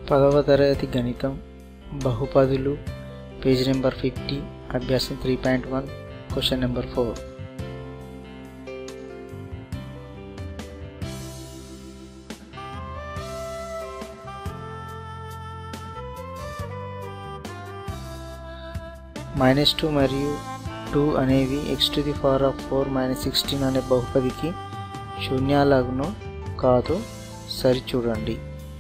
పదవ తరగతి గణితం బహుపదులు పేజ్ నెంబర్ ఫిఫ్టీ అభ్యాసం three point one question number four minus two మరియు టూ అనేవి X to the power of four minus sixteen అనే బహుపదికి శూన్యాలగును కాదు సరిచూడండి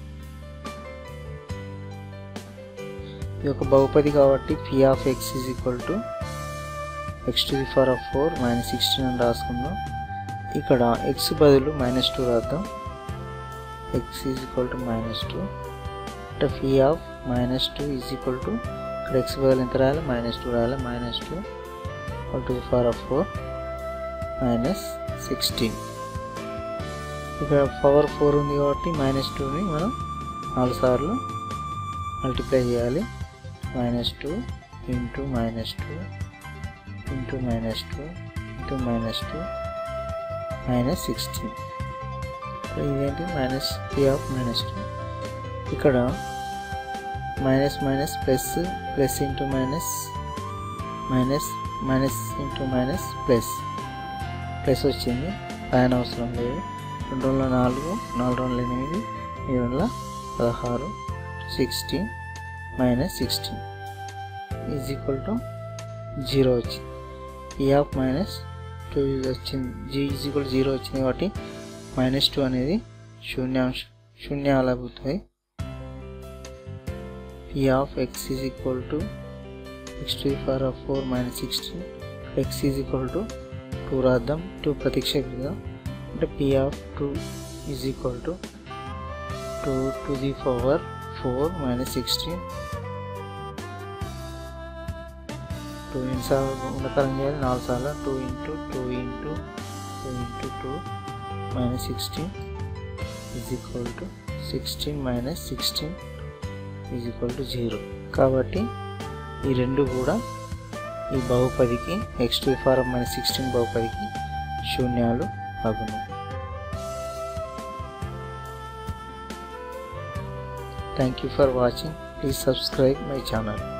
ఇది ఒక బహుపది కాబట్టి P of X is equal to X to the power of four minus sixteen అని రాసుకుందాం ఇక్కడ ఎక్స్ బదులు మైనస్ టూ రాద్దాం X is equal to minus two అంటే P of minus two is equal to ఇక్కడ ఎక్స్ బదులు ఎంత రాయాలి మైనస్ టూ రాయాలి minus two to the power of four minus sixteen ఇక్కడ పవర్ ఫోర్ ఉంది కాబట్టి మైనస్ టూని మనం నాలుగు సార్లు మల్టిప్లై చేయాలి minus two into minus two into minus two into minus two minus sixteen ఇదేంటి minus P of minus two ఇక్కడ minus minus plus plus into minus minus minus into minus plus plus వచ్చింది పైన అవసరం లేదు రెండు వందల నాలుగు నాలుగు వందల ఎనిమిది ఏడు వందల పదహారు sixteen minus sixteen is equal to zero వచ్చింది ఈ ఆఫ్ మైనస్ టూ వచ్చింది జీ ఈజ్ ఈక్వల్ జీరో వచ్చింది కాబట్టి మైనస్ టూ అనేది శూన్యాంశ శూన్యాలు అవుతాయి P of X is equal to X to power of four minus sixteen x is equal to two రాద్దాం టూ ప్రతిక్షేపిద్దాం అంటే P of two is equal to two to the power four minus sixteen two ఎన్నిసార్లు ఉండకాలం చేయాలి నాలుగు సార్లు two into two into two into two minus sixteen is equal to sixteen minus sixteen is equal to zero కాబట్టి ఈ రెండు కూడా ఈ బహుపదికి x to four minus sixteen బహుపదికి శూన్యాలు అగును thank you for watching please subscribe my channel